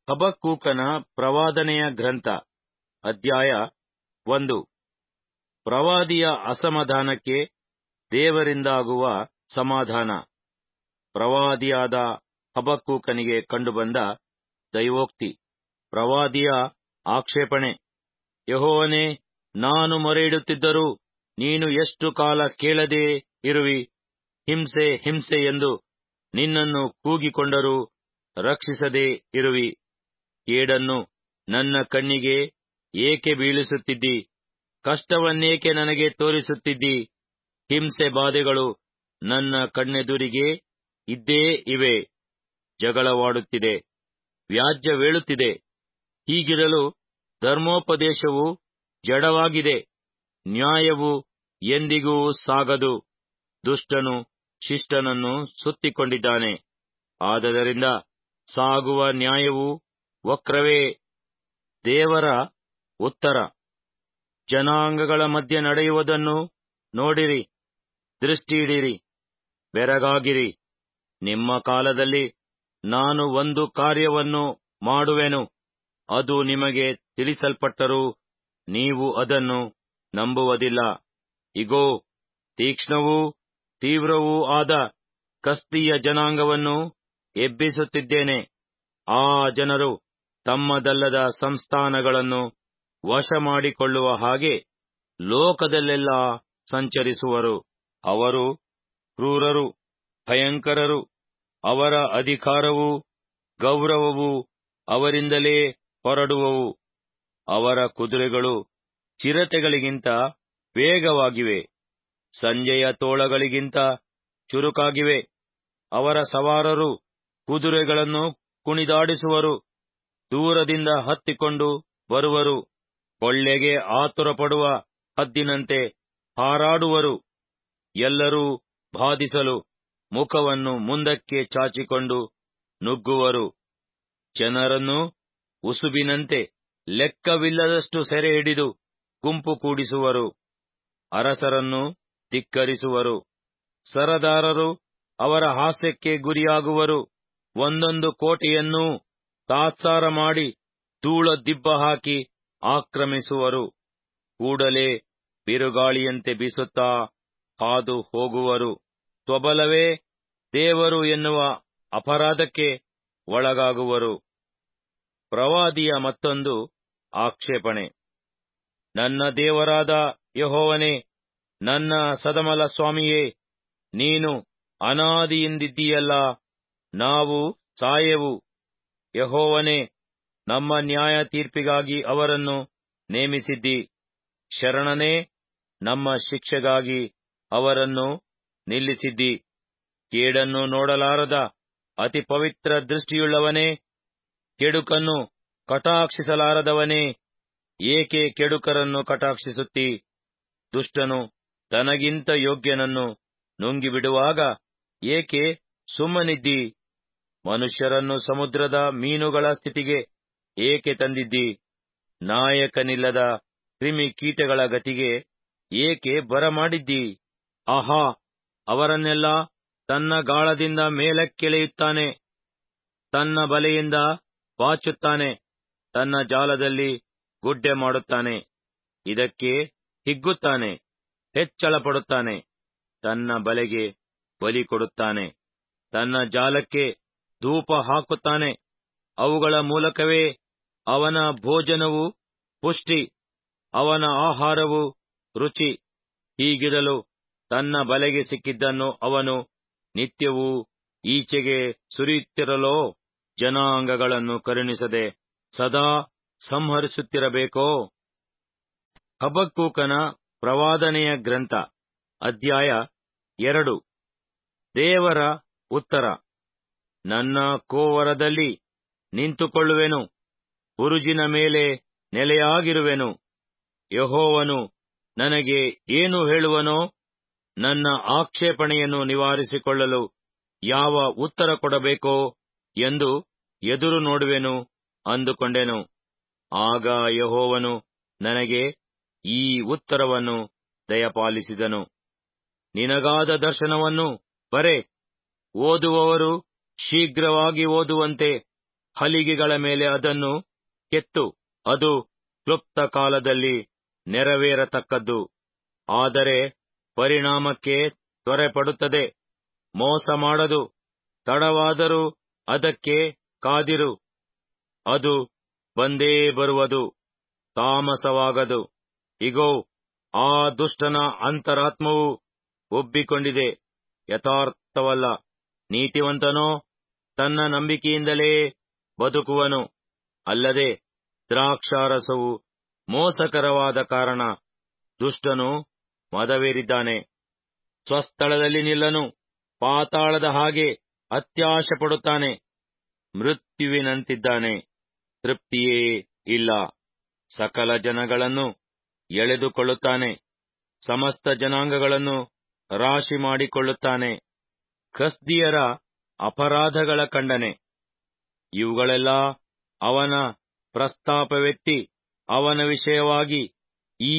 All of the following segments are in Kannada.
ಹಬಕ್ಕೂಕನ ಪ್ರವಾದನೆಯ ಗ್ರಂಥ ಅಧ್ಯಾಯ ಒಂದು ಪ್ರವಾದಿಯ ಅಸಮಾಧಾನಕ್ಕೆ ದೇವರಿಂದಾಗುವ ಸಮಾಧಾನ ಪ್ರವಾದಿಯಾದ ಹಬಕ್ಕೂಕನಿಗೆ ಕಂಡುಬಂದ ದೈವೋಕ್ತಿ ಪ್ರವಾದಿಯ ಆಕ್ಷೇಪಣೆ ಯೆಹೋವನೇ ನಾನು ಮೊರೆಯಿಡುತ್ತಿದ್ದರೂ ನೀನು ಎಷ್ಟು ಕಾಲ ಕೇಳದೇ ಇರುವಿ ಹಿಂಸೆ ಹಿಂಸೆ ಎಂದು ನಿನ್ನನ್ನು ಕೂಗಿಕೊಂಡರೂ ರಕ್ಷಿಸದೇ ಇರುವಿ ಕೇಡನ್ನು ನನ್ನ ಕಣ್ಣಿಗೆ ಏಕೆ ಬೀಳಿಸುತ್ತಿದ್ದಿ ಕಷ್ಟವನ್ನೇಕೆ ನನಗೆ ತೋರಿಸುತ್ತಿದ್ದಿ ಹಿಂಸೆ ಬಾಧೆಗಳು ನನ್ನ ಕಣ್ಣೆದುರಿಗೆ ಇದ್ದೇ ಇವೆ ಜಗಳವಾಡುತ್ತಿದೆ ವ್ಯಾಜ್ಯವೇಳುತ್ತಿದೆ ಹೀಗಿರಲು ಧರ್ಮೋಪದೇಶವು ಜಡವಾಗಿದೆ ನ್ಯಾಯವು ಎಂದಿಗೂ ಸಾಗದು ದುಷ್ಟನು ಶಿಷ್ಟನನ್ನು ಸುತ್ತಿಕೊಂಡಿದ್ದಾನೆ ಆದದರಿಂದ ಸಾಗುವ ನ್ಯಾಯವು ವಕ್ರವೇ ದೇವರ ಉತ್ತರ ಜನಾಂಗಗಳ ಮಧ್ಯೆ ನಡೆಯುವುದನ್ನು ನೋಡಿರಿ ದೃಷ್ಟಿಯಿಡಿರಿ ಬೆರಗಾಗಿರಿ ನಿಮ್ಮ ಕಾಲದಲ್ಲಿ ನಾನು ಒಂದು ಕಾರ್ಯವನ್ನು ಮಾಡುವೆನು ಅದು ನಿಮಗೆ ತಿಳಿಸಲ್ಪಟ್ಟರೂ ನೀವು ಅದನ್ನು ನಂಬುವುದಿಲ್ಲ ಇಗೋ ತೀಕ್ಷ್ಣವೂ ತೀವ್ರವೂ ಆದ ಕಸ್ದೀಯ ಜನಾಂಗವನ್ನು ಎಬ್ಬಿಸುತ್ತಿದ್ದೇನೆ ಆ ಜನರು ತಮ್ಮದಲ್ಲದ ಸಂಸ್ಥಾನಗಳನ್ನು ವಶ ಮಾಡಿಕೊಳ್ಳುವ ಹಾಗೆ ಲೋಕದಲ್ಲೆಲ್ಲ ಸಂಚರಿಸುವರು ಅವರು ಕ್ರೂರರು ಭಯಂಕರರು ಅವರ ಅಧಿಕಾರವೂ ಗೌರವವೂ ಅವರಿಂದಲೇ ಹೊರಡುವವು ಅವರ ಕುದುರೆಗಳು ಚಿರತೆಗಳಿಗಿಂತ ವೇಗವಾಗಿವೆ ಸಂಜೆಯ ತೋಳಗಳಿಗಿಂತ ಚುರುಕಾಗಿವೆ ಅವರ ಸವಾರರು ಕುದುರೆಗಳನ್ನು ಕುಣಿದಾಡಿಸುವರು ದೂರದಿಂದ ಹತ್ತಿಕೊಂಡು ಬರುವರು ಕೊಳ್ಳೆಗೆ ಆತುರಪಡುವ ಹದ್ದಿನಂತೆ ಹಾರಾಡುವರು ಎಲ್ಲರೂ ಬಾಧಿಸಲು ಮುಖವನ್ನು ಮುಂದಕ್ಕೆ ಚಾಚಿಕೊಂಡು ನುಗ್ಗುವರು ಜನರನ್ನು ಉಸುಬಿನಂತೆ ಲೆಕ್ಕವಿಲ್ಲದಷ್ಟು ಸೆರೆ ಹಿಡಿದು ಗುಂಪು ಕೂಡಿಸುವರು ಅರಸರನ್ನು ಧಿಕ್ಕರಿಸುವರು ಸರದಾರರು ಅವರ ಹಾಸ್ಯಕ್ಕೆ ಗುರಿಯಾಗುವರು ಒಂದೊಂದು ಕೋಟೆಯನ್ನೂ ತಾತ್ಸಾರ ಮಾಡಿ ಧೂಳ ದಿಬ್ಬ ಹಾಕಿ ಆಕ್ರಮಿಸುವರು ಕೂಡಲೇ ಬಿರುಗಾಳಿಯಂತೆ ಬೀಸುತ್ತಾ ಹಾದು ಹೋಗುವರು ತ್ವಬಲವೇ ದೇವರು ಎನ್ನುವ ಅಪರಾಧಕ್ಕೆ ಒಳಗಾಗುವರು ಪ್ರವಾದಿಯ ಮತ್ತೊಂದು ಆಕ್ಷೇಪಣೆ ನನ್ನ ದೇವರಾದ ಯಹೋವನೇ ನನ್ನ ಸದಮಲ ಸ್ವಾಮಿಯೇ ನೀನು ಅನಾದಿಯಿಂದಿದ್ದೀಯಲ್ಲ ನಾವು ಸಾಯೆವು ಯಹೋವನೇ ನಮ್ಮ ನ್ಯಾಯ ತೀರ್ಪಿಗಾಗಿ ಅವರನ್ನು ನೇಮಿಸಿದ್ದಿ ಶರಣನೇ ನಮ್ಮ ಶಿಕ್ಷೆಗಾಗಿ ಅವರನ್ನು ನಿಲ್ಲಿಸಿದ್ದಿ ಕೇಡನ್ನು ನೋಡಲಾರದ ಅತಿ ಪವಿತ್ರ ದೃಷ್ಟಿಯುಳ್ಳವನೇ ಕೆಡುಕನ್ನು ಕಟಾಕ್ಷಿಸಲಾರದವನೇ ಏಕೆ ಕೆಡುಕರನ್ನು ಕಟಾಕ್ಷಿಸುತ್ತಿ ದುಷ್ಟನು ತನಗಿಂತ ಯೋಗ್ಯನನ್ನು ನುಂಗಿಬಿಡುವಾಗ ಏಕೆ ಸುಮ್ಮನಿದ್ದಿ ಮನುಷ್ಯರನ್ನು ಸಮುದ್ರದ ಮೀನುಗಳ ಸ್ಥಿತಿಗೆ ಏಕೆ ತಂದಿದ್ದಿ ನಾಯಕನಿಲ್ಲದ ಕ್ರಿಮಿ ಕೀಟಗಳ ಗತಿಗೆ ಏಕೆ ಬರಮಾಡಿದ್ದಿ ಆಹಾ ಅವರನ್ನೆಲ್ಲ ತನ್ನ ಗಾಳದಿಂದ ಮೇಲಕ್ಕೆಳೆಯುತ್ತಾನೆ ತನ್ನ ಬಲೆಯಿಂದ ಬಾಚುತ್ತಾನೆ ತನ್ನ ಜಾಲದಲ್ಲಿ ಗುಡ್ಡೆ ಮಾಡುತ್ತಾನೆ ಇದಕ್ಕೆ ಹಿಗ್ಗುತ್ತಾನೆ ಹೆಚ್ಚಳಪಡುತ್ತಾನೆ ತನ್ನ ಬಲೆಗೆ ಬಲಿ ಕೊಡುತ್ತಾನೆ ತನ್ನ ಜಾಲಕ್ಕೆ ಧೂಪ ಹಾಕುತ್ತಾನೆ ಅವುಗಳ ಮೂಲಕವೇ ಅವನ ಭೋಜನವು ಪುಷ್ಟಿ ಅವನ ಆಹಾರವು ರುಚಿ ಹೀಗಿರಲು ತನ್ನ ಬಲೆಗೆ ಸಿಕ್ಕಿದ್ದನ್ನು ಅವನು ನಿತ್ಯವೂ ಈಚೆಗೆ ಸುರಿಯುತ್ತಿರಲೋ ಜನಾಂಗಗಳನ್ನು ಕರುಣಿಸದೆ ಸದಾ ಸಂಹರಿಸುತ್ತಿರಬೇಕೋ ಹಬಕ್ಕೂಕನ ಪ್ರವಾದನೆಯ ಗ್ರಂಥ ಅಧ್ಯಾಯ ಎರಡು ದೇವರ ಉತ್ತರ ನನ್ನ ಕೋವರದಲ್ಲಿ ನಿಂತುಕೊಳ್ಳುವೆನು ಬುರುಜಿನ ಮೇಲೆ ನೆಲೆಯಾಗಿರುವೆನು ಯಹೋವನು ನನಗೆ ಏನು ಹೇಳುವನೋ ನನ್ನ ಆಕ್ಷೇಪಣೆಯನ್ನು ನಿವಾರಿಸಿಕೊಳ್ಳಲು ಯಾವ ಉತ್ತರ ಕೊಡಬೇಕೋ ಎಂದು ಎದುರು ನೋಡುವೆನು ಅಂದುಕೊಂಡೆನು ಆಗ ಯಹೋವನು ನನಗೆ ಈ ಉತ್ತರವನ್ನು ದಯಪಾಲಿಸಿದನು ನಿನಗಾದ ದರ್ಶನವನ್ನು ಬರೆ ಓದುವವರು ಶೀಘ್ರವಾಗಿ ಓದುವಂತೆ ಹಲಿಗೆಗಳ ಮೇಲೆ ಅದನ್ನು ಕೆತ್ತು ಅದು ಕ್ಲುಪ್ತ ಕಾಲದಲ್ಲಿ ನೆರವೇರತಕ್ಕದ್ದು ಆದರೆ ಪರಿಣಾಮಕ್ಕೆ ತ್ವರೆಪಡುತ್ತದೆ ಮೋಸ ಮಾಡದು ತಡವಾದರೂ ಅದಕ್ಕೆ ಕಾದಿರು ಅದು ಬಂದೇ ಬರುವುದು ತಾಮಸವಾಗದು ಇಗೋ ಆ ದುಷ್ಟನ ಅಂತರಾತ್ಮವು ಒಬ್ಬಿಕೊಂಡಿದೆ ಯಥಾರ್ಥವಲ್ಲ ನೀತಿವಂತನೋ ತನ್ನ ನಂಬಿಕೆಯಿಂದಲೇ ಬದುಕುವನು ಅಲ್ಲದೆ ದ್ರಾಕ್ಷಾರಸವು ಮೋಸಕರವಾದ ಕಾರಣ ದುಷ್ಟನು ಮದವೇರಿದ್ದಾನೆ ಸ್ವಸ್ಥಳದಲ್ಲಿ ನಿಲ್ಲನು ಪಾತಾಳದ ಹಾಗೆ ಅತ್ಯಾಶೆ ಪಡುತ್ತಾನೆ ಮೃತ್ಯುವಿನಂತಿದ್ದಾನೆ ತೃಪ್ತಿಯೇ ಇಲ್ಲ ಸಕಲ ಜನಗಳನ್ನು ಎಳೆದುಕೊಳ್ಳುತ್ತಾನೆ ಸಮಸ್ತ ಜನಾಂಗಗಳನ್ನು ರಾಶಿ ಮಾಡಿಕೊಳ್ಳುತ್ತಾನೆ ಕಸ್ದಿಯರ ಅಪರಾಧಗಳ ಖಂಡನೆ ಇವುಗಳೆಲ್ಲ ಅವನ ಪ್ರಸ್ತಾಪವೆತ್ತಿ ಅವನ ವಿಷಯವಾಗಿ ಈ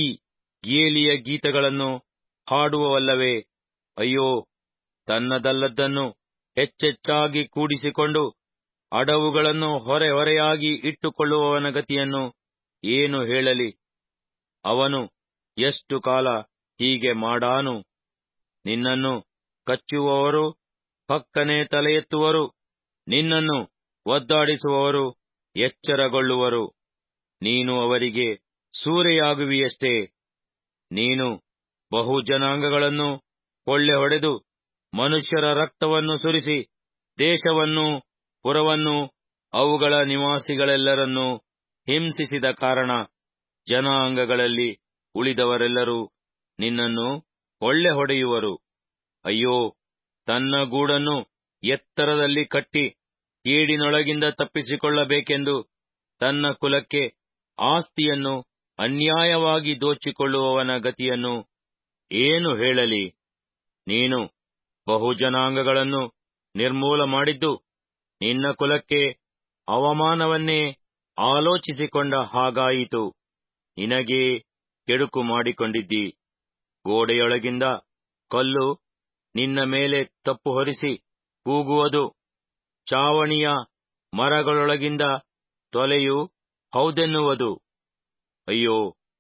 ಗೇಲಿಯ ಗೀತಗಳನ್ನು ಹಾಡುವವಲ್ಲವೇ ಅಯ್ಯೋ ತನ್ನದಲ್ಲದ್ದನ್ನು ಹೆಚ್ಚೆಚ್ಚಾಗಿ ಕೂಡಿಸಿಕೊಂಡು ಅಡವುಗಳನ್ನು ಹೊರೆ ಹೊರೆಯಾಗಿ ಇಟ್ಟುಕೊಳ್ಳುವವನ ಗತಿಯನ್ನು ಏನು ಹೇಳಲಿ ಅವನು ಎಷ್ಟು ಕಾಲ ಹೀಗೆ ಮಾಡಾನು ನಿನ್ನನ್ನು ಕಚ್ಚುವವರು ಪಕ್ಕನೆ ತಲೆ ಎತ್ತುವರು ನಿನ್ನನ್ನು ಒದ್ದಾಡಿಸುವವರು ಎಚ್ಚರಗೊಳ್ಳುವರು ನೀನು ಅವರಿಗೆ ಸೂರೆಯಾಗುವಿಯಷ್ಟೇ ನೀನು ಬಹು ಜನಾಂಗಗಳನ್ನು ಕೊಳ್ಳೆ ಹೊಡೆದು ಮನುಷ್ಯರ ರಕ್ತವನ್ನು ಸುರಿಸಿ ದೇಶವನ್ನು ಪುರವನ್ನು ಅವುಗಳ ನಿವಾಸಿಗಳೆಲ್ಲರನ್ನೂ ಹಿಂಸಿಸಿದ ಕಾರಣ ಜನಾಂಗಗಳಲ್ಲಿ ಉಳಿದವರೆಲ್ಲರೂ ನಿನ್ನನ್ನು ಕೊಳ್ಳೆ ಹೊಡೆಯುವರು ಅಯ್ಯೋ ತನ್ನ ಗೂಡನ್ನು ಎತ್ತರದಲ್ಲಿ ಕಟ್ಟಿ ಕೇಡಿನೊಳಗಿಂದ ತಪ್ಪಿಸಿಕೊಳ್ಳಬೇಕೆಂದು ತನ್ನ ಕುಲಕ್ಕೆ ಆಸ್ತಿಯನ್ನು ಅನ್ಯಾಯವಾಗಿ ದೋಚಿಕೊಳ್ಳುವವನ ಗತಿಯನ್ನು ಏನು ಹೇಳಲಿ ನೀನು ಬಹುಜನಾಂಗಗಳನ್ನು ನಿರ್ಮೂಲ ಮಾಡಿದ್ದು ನಿನ್ನ ಕುಲಕ್ಕೆ ಅವಮಾನವನ್ನೇ ಆಲೋಚಿಸಿಕೊಂಡ ಹಾಗಾಯಿತು ನಿನಗೇ ಕೆಡುಕು ಮಾಡಿಕೊಂಡಿದ್ದಿ ಗೋಡೆಯೊಳಗಿಂದ ಕಲ್ಲು ನಿನ್ನ ಮೇಲೆ ತಪ್ಪು ಹೊರಿಸಿ ಕೂಗುವುದು ಚಾವಣಿಯ ಮರಗಳೊಳಗಿಂದ ತೊಲೆಯು ಹೌದೆನ್ನುವುದು ಅಯ್ಯೋ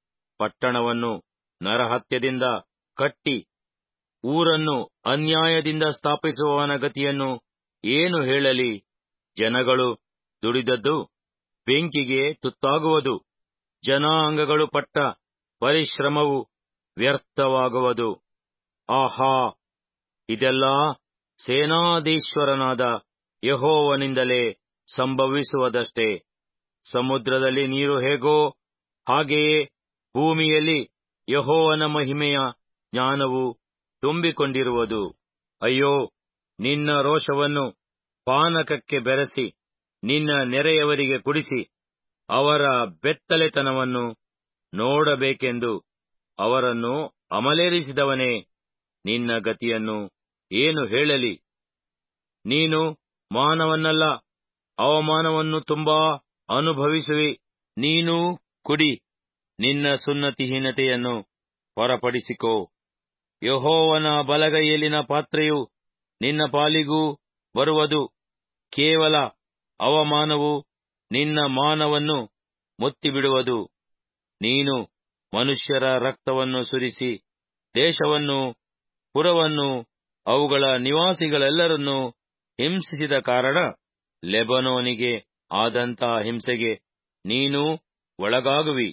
ಪಟ್ಟಣವನ್ನು ನರಹತ್ಯದಿಂದ ಕಟ್ಟಿ ಊರನ್ನು ಅನ್ಯಾಯದಿಂದ ಸ್ಥಾಪಿಸುವವನ ಗತಿಯನ್ನು ಏನು ಹೇಳಲಿ ಜನಗಳು ದುಡಿದದ್ದು ಬೆಂಕಿಗೆ ತುತ್ತಾಗುವುದು ಜನಾಂಗಗಳು ಪಟ್ಟ ಪರಿಶ್ರಮವು ವ್ಯರ್ಥವಾಗುವುದು ಆಹಾ ಇದೆಲ್ಲ ಸೇನಾಧೀಶ್ವರನಾದ ಯಹೋವನಿಂದಲೇ ಸಂಭವಿಸುವುದಷ್ಟೇ ಸಮುದ್ರದಲ್ಲಿ ನೀರು ಹೇಗೋ ಹಾಗೆಯೇ ಭೂಮಿಯಲ್ಲಿ ಯಹೋವನ ಮಹಿಮೆಯ ಜ್ಞಾನವು ತುಂಬಿಕೊಂಡಿರುವುದು ಅಯ್ಯೋ ನಿನ್ನ ರೋಷವನ್ನು ಪಾನಕಕ್ಕೆ ಬೆರೆಸಿ ನಿನ್ನ ನೆರೆಯವರಿಗೆ ಕುಡಿಸಿ ಅವರ ಬೆತ್ತಲೆತನವನ್ನು ನೋಡಬೇಕೆಂದು ಅವರನ್ನು ಅಮಲೇರಿಸಿದವನೇ ನಿನ್ನ ಗತಿಯನ್ನು ಏನು ಹೇಳಲಿ ನೀನು ಮಾನವನ್ನಲ್ಲ ಅವಮಾನವನ್ನು ತುಂಬಾ ಅನುಭವಿಸುವಿ ನೀನು ಕುಡಿ ನಿನ್ನ ಸುನ್ನತಿಹೀನತೆಯನ್ನು ಹೊರಪಡಿಸಿಕೋ ಯಹೋವನ ಬಲಗೈಯಲ್ಲಿನ ಪಾತ್ರೆಯು ನಿನ್ನ ಪಾಲಿಗೂ ಬರುವುದು ಕೇವಲ ಅವಮಾನವು ನಿನ್ನ ಮಾನವನ್ನು ಮುತ್ತಿಬಿಡುವುದು ನೀನು ಮನುಷ್ಯರ ರಕ್ತವನ್ನು ಸುರಿಸಿ ದೇಶವನ್ನು ಪುರವನ್ನು ಅವುಗಳ ನಿವಾಸಿಗಳೆಲ್ಲರನ್ನೂ ಹಿಂಸಿಸಿದ ಕಾರಣ ಲೆಬನೋನಿಗೆ ಆದಂಥ ಹಿಂಸೆಗೆ ನೀನೂ ಒಳಗಾಗುವಿ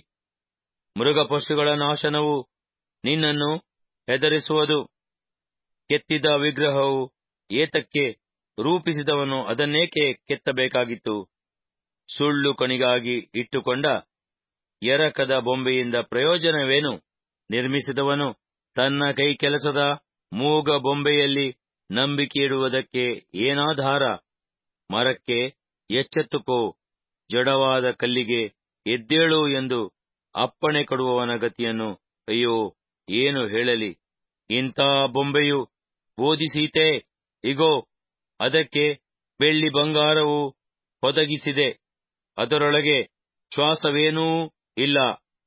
ಮೃಗಪಶುಗಳ ನಾಶನವು ನಿನ್ನನ್ನು ಹೆದರಿಸುವುದು ಕೆತ್ತಿದ ವಿಗ್ರಹವು ಏತಕ್ಕೆ ರೂಪಿಸಿದವನು ಅದನ್ನೇಕೆ ಕೆತ್ತಬೇಕಾಗಿತ್ತು ಸುಳ್ಳು ಕಣಿಗಾಗಿ ಇಟ್ಟುಕೊಂಡ ಎರಕದ ಬೊಂಬೆಯಿಂದ ಪ್ರಯೋಜನವೇನು ನಿರ್ಮಿಸಿದವನು ತನ್ನ ಕೈ ಕೆಲಸದ ಮೂಗ ಬೊಂಬೆಯಲ್ಲಿ ನಂಬಿಕೆಯಿಡುವುದಕ್ಕೆ ಏನಾಧಾರ ಮರಕ್ಕೆ ಎಚ್ಚೆತ್ತುಕೋ ಜಡವಾದ ಕಲ್ಲಿಗೆ ಎದ್ದೇಳು ಎಂದು ಅಪ್ಪಣೆ ಕೊಡುವವನ ಗತಿಯನ್ನು ಅಯ್ಯೋ ಏನು ಹೇಳಲಿ ಇಂಥ ಬೊಂಬೆಯು ಬೋಧಿಸೀತೆ ಇಗೋ ಅದಕ್ಕೆ ಬೆಳ್ಳಿ ಬಂಗಾರವು ಹೊದಗಿಸಿದೆ ಅದರೊಳಗೆ ಶ್ವಾಸವೇನೂ ಇಲ್ಲ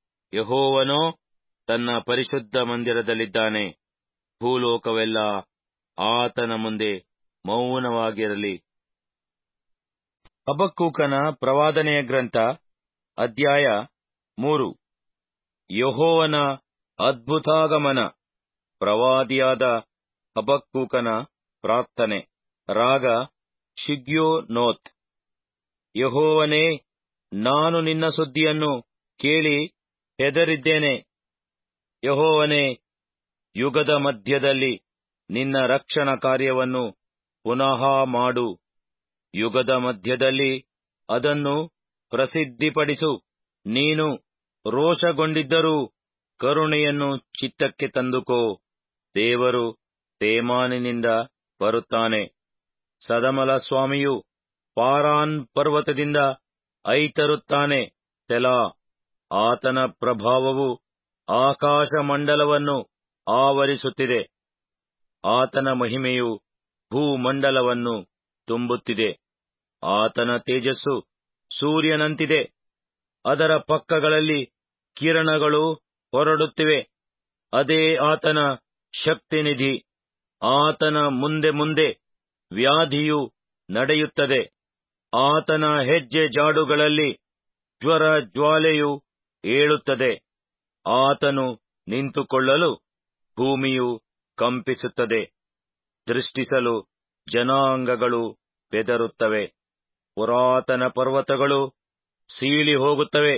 ಯಹೋವನೋ ತನ್ನ ಪರಿಶುದ್ಧ ಮಂದಿರದಲ್ಲಿದ್ದಾನೆ ಭೂಲೋಕವೆಲ್ಲ ಆತನ ಮುಂದೆ ಮೌನವಾಗಿರಲಿ ಹಬಕ್ಕೂಕನ ಪ್ರವಾದನೆಯ ಗ್ರಂಥ ಅಧ್ಯಾಯ ಮೂರು ಯಹೋವನ ಅದ್ಭುತಾಗಮನ ಪ್ರವಾದಿಯಾದ ಹಬಕ್ಕೂಕನ ಪ್ರಾರ್ಥನೆ ರಾಗ ಶಿಗ್ಯೋನೋತ್ ಯಹೋವನೇ ನಾನು ನಿನ್ನ ಸುದ್ದಿಯನ್ನು ಕೇಳಿ ಹೆದರಿದ್ದೇನೆ ಯಹೋವನೇ ಯುಗದ ಮಧ್ಯದಲ್ಲಿ ನಿನ್ನ ರಕ್ಷಣಾ ಕಾರ್ಯವನ್ನು ಪುನಃ ಮಾಡು ಯುಗದ ಮಧ್ಯದಲ್ಲಿ ಅದನ್ನು ಪ್ರಸಿದ್ಧಿಪಡಿಸು ನೀನು ರೋಷಗೊಂಡಿದ್ದರೂ ಕರುಣೆಯನ್ನು ಚಿತ್ತಕ್ಕೆ ತಂದುಕೋ ದೇವರು ತೇಮಾನಿನಿಂದ ಬರುತ್ತಾನೆ ಸದಮಲ ಸ್ವಾಮಿಯು ಪಾರಾನ್ ಪರ್ವತದಿಂದ ಐತರುತ್ತಾನೆ ಸೆಲಾ ಆತನ ಪ್ರಭಾವವು ಆಕಾಶಮಂಡಲವನ್ನು ಆವರಿಸುತ್ತಿದೆ ಆತನ ಮಹಿಮೆಯು ಭೂಮಂಡಲವನ್ನು ತುಂಬುತ್ತಿದೆ ಆತನ ತೇಜಸ್ಸು ಸೂರ್ಯನಂತಿದೆ ಅದರ ಪಕ್ಕಗಳಲ್ಲಿ ಕಿರಣಗಳು ಹೊರಡುತ್ತಿವೆ ಅದೇ ಆತನ ಶಕ್ತಿನಿಧಿ ಆತನ ಮುಂದೆ ಮುಂದೆ ವ್ಯಾಧಿಯು ನಡೆಯುತ್ತದೆ ಆತನ ಹೆಜ್ಜೆ ಜಾಡುಗಳಲ್ಲಿ ಜ್ವರ ಜ್ವಾಲೆಯು ಏಳುತ್ತದೆ ಆತನು ನಿಂತುಕೊಳ್ಳಲು ಭೂಮಿಯು ಕಂಪಿಸುತ್ತದೆ ದೃಷ್ಟಿಸಲು ಜನಾಂಗಗಳು ಬೆದರುತ್ತವೆ ಪುರಾತನ ಪರ್ವತಗಳು ಸೀಳಿ ಹೋಗುತ್ತವೆ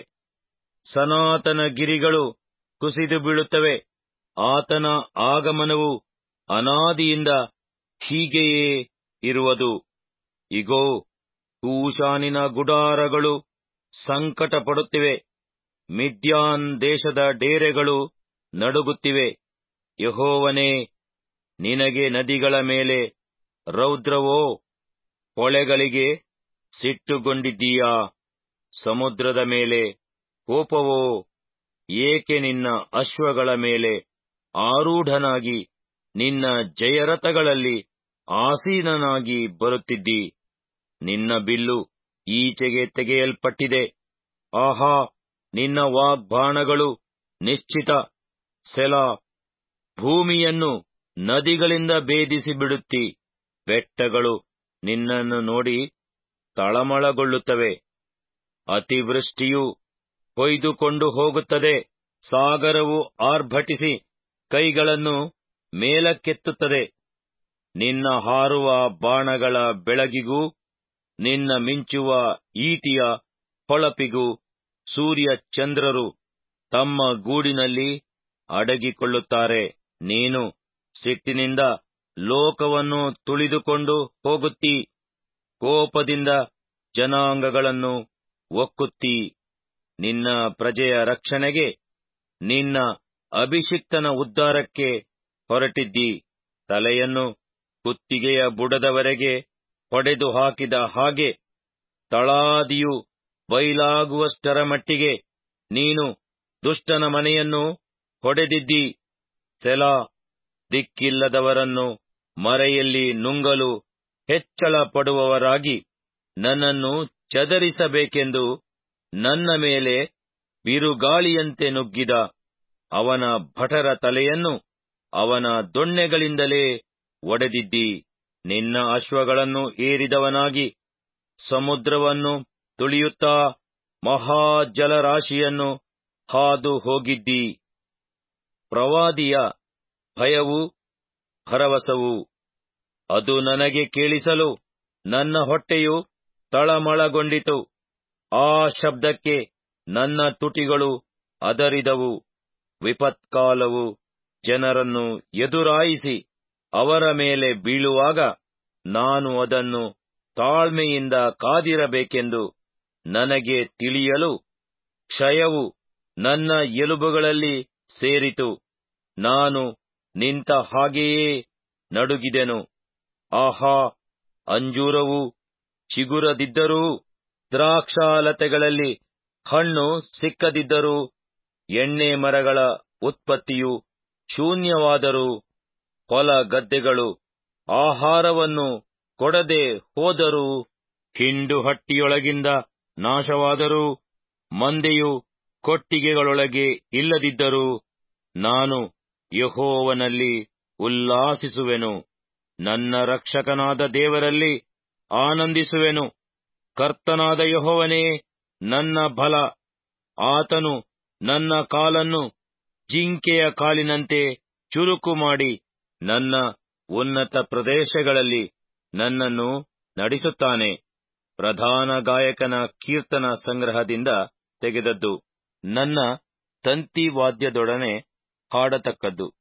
ಸನಾತನ ಗಿರಿಗಳು ಕುಸಿದು ಬೀಳುತ್ತವೆ ಆತನ ಆಗಮನವು ಅನಾದಿಯಿಂದ ಹೀಗೆಯೇ ಇರುವುದು ಇಗೋ ಕೂಶಾನಿನ ಗುಡಾರಗಳು ಸಂಕಟ ಪಡುತ್ತಿವೆ ಮಿದ್ಯಾನ್ ದೇಶದ ಡೇರೆಗಳು ನಡುಗುತ್ತಿವೆ ಯಹೋವನೇ ನಿನಗೆ ನದಿಗಳ ಮೇಲೆ ರೌದ್ರವೋ ಹೊಳೆಗಳಿಗೆ ಸಿಟ್ಟುಗೊಂಡಿದ್ದೀಯಾ ಸಮುದ್ರದ ಮೇಲೆ ಕೋಪವೋ ಏಕೆ ನಿನ್ನ ಅಶ್ವಗಳ ಮೇಲೆ ಆರೂಢನಾಗಿ ನಿನ್ನ ಜಯರಥಗಳಲ್ಲಿ ಆಸೀನನಾಗಿ ಬರುತ್ತಿದ್ದಿ ನಿನ್ನ ಬಿಲ್ಲು ಈಚೆಗೆ ತೆಗೆಯಲ್ಪಟ್ಟಿದೆ ಆಹಾ ನಿನ್ನ ವಾಗ್ಬಾಣಗಳು ನಿಶ್ಚಿತ ಸೆಲಾ ಭೂಮಿಯನ್ನು ನದಿಗಳಿಂದ ಭೇದಿಸಿ ಬಿಡುತ್ತಿ ಬೆಟ್ಟಗಳು ನಿನ್ನನ್ನು ನೋಡಿ ತಳಮಳಗೊಳ್ಳುತ್ತವೆ ಅತಿವೃಷ್ಟಿಯು ಕೊಯ್ದುಕೊಂಡು ಹೋಗುತ್ತದೆ ಸಾಗರವು ಆರ್ಭಟಿಸಿ ಕೈಗಳನ್ನು ಮೇಲಕ್ಕೆತ್ತುತ್ತದೆ ನಿನ್ನ ಹಾರುವ ಬಾಣಗಳ ಬೆಳಗಿಗೂ ನಿನ್ನ ಮಿಂಚುವ ಈಟಿಯ ಹೊಳಪಿಗೂ ಸೂರ್ಯ ಚಂದ್ರರು ತಮ್ಮ ಗೂಡಿನಲ್ಲಿ ಅಡಗಿಕೊಳ್ಳುತ್ತಾರೆ ನೀನು ಸಿಟ್ಟಿನಿಂದ ಲೋಕವನ್ನು ತುಳಿದುಕೊಂಡು ಹೋಗುತ್ತೀ ಕೋಪದಿಂದ ಜನಾಂಗಗಳನ್ನು ಒಕ್ಕುತ್ತೀ ನಿನ್ನ ಪ್ರಜೆಯ ರಕ್ಷಣೆಗೆ ನಿನ್ನ ಅಭಿಷಿಕ್ತನ ಉದ್ಧಾರಕ್ಕೆ ಹೊರಟಿದ್ದಿ ತಲೆಯನ್ನು ಕುತ್ತಿಗೆಯ ಬುಡದವರೆಗೆ ಹೊಡೆದು ಹಾಕಿದ ಹಾಗೆ ತಳಾದಿಯು ಬಯಲಾಗುವಷ್ಟರ ಮಟ್ಟಿಗೆ ನೀನು ದುಷ್ಟನ ಮನೆಯನ್ನು ಹೊಡೆದಿದ್ದಿ ಸೆಲಾ ದಿಕ್ಕಿಲ್ಲದವರನ್ನು ಮರೆಯಲ್ಲಿ ನುಂಗಲು ಹೆಚ್ಚಳ ಪಡುವವರಾಗಿ ನನ್ನನ್ನು ಚದರಿಸಬೇಕೆಂದು ನನ್ನ ಮೇಲೆ ಬಿರುಗಾಳಿಯಂತೆ ನುಗ್ಗಿದ ಅವನ ಭಟರ ತಲೆಯನ್ನು ಅವನ ದೊಣ್ಣೆಗಳಿಂದಲೇ ಒಡೆದಿದ್ದಿ ನಿನ್ನ ಅಶ್ವಗಳನ್ನು ಏರಿದವನಾಗಿ ಸಮುದ್ರವನ್ನು ತುಳಿಯುತ್ತಾ ಮಹಾಜಲರಾಶಿಯನ್ನು ಹಾದು ಹೋಗಿದ್ದಿ ಪ್ರವಾದಿಯ ಭಯವು ಭರವಸವು ಅದು ನನಗೆ ಕೇಳಿಸಲು ನನ್ನ ಹೊಟ್ಟೆಯು ತಳಮಳಗೊಂಡಿತು ಆ ಶಬ್ದಕ್ಕೆ ನನ್ನ ತುಟಿಗಳು ಅದರಿದವು ವಿಪತ್ಕಾಲವು ಜನರನ್ನು ಎದುರಾಯಿಸಿ ಅವರ ಮೇಲೆ ಬೀಳುವಾಗ ನಾನು ಅದನ್ನು ತಾಳ್ಮೆಯಿಂದ ಕಾದಿರಬೇಕೆಂದು ನನಗೆ ತಿಳಿಯಲು ಕ್ಷಯವು ನನ್ನ ಎಲುಬುಗಳಲ್ಲಿ ಸೇರಿತು ನಾನು ನಿಂತ ಹಾಗೆಯೇ ನಡುಗಿದೆನು ಆಹಾ ಅಂಜೂರವು ಚಿಗುರದಿದ್ದರೂ ದ್ರಾಕ್ಷಾಲತೆಗಳಲ್ಲಿ ಹಣ್ಣು ಸಿಕ್ಕದಿದ್ದರೂ ಎಣ್ಣೆ ಮರಗಳ ಉತ್ಪತ್ತಿಯು ಶೂನ್ಯವಾದರೂ ಹೊಲ ಗದ್ದೆಗಳು ಆಹಾರವನ್ನು ಕೊಡದೆ ಹೋದರೂ ಹಿಂಡು ಹಟ್ಟಿಯೊಳಗಿಂದ ನಾಶವಾದರೂ ಮಂದೆಯು ಕೊಟ್ಟಿಗೆಗಳೊಳಗೆ ಇಲ್ಲದಿದ್ದರೂ ನಾನು ಯಹೋವನಲ್ಲಿ ಉಲ್ಲಾಸಿಸುವೆನು ನನ್ನ ರಕ್ಷಕನಾದ ದೇವರಲ್ಲಿ ಆನಂದಿಸುವೆನು ಕರ್ತನಾದ ಯಹೋವನೇ ನನ್ನ ಬಲ ಆತನು ನನ್ನ ಕಾಲನ್ನು ಜಿಂಕೆಯ ಕಾಲಿನಂತೆ ಚುರುಕು ಮಾಡಿ ನನ್ನ ಉನ್ನತ ಪ್ರದೇಶಗಳಲ್ಲಿ ನನ್ನನ್ನು ನಡೆಸುತ್ತಾನೆ ಪ್ರಧಾನ ಗಾಯಕನ ಕೀರ್ತನ ಸಂಗ್ರಹದಿಂದ ತೆಗೆದದ್ದು ನನ್ನ ತಂತಿವಾದ್ಯದೊಡನೆ ಹಾಡತಕ್ಕದ್ದು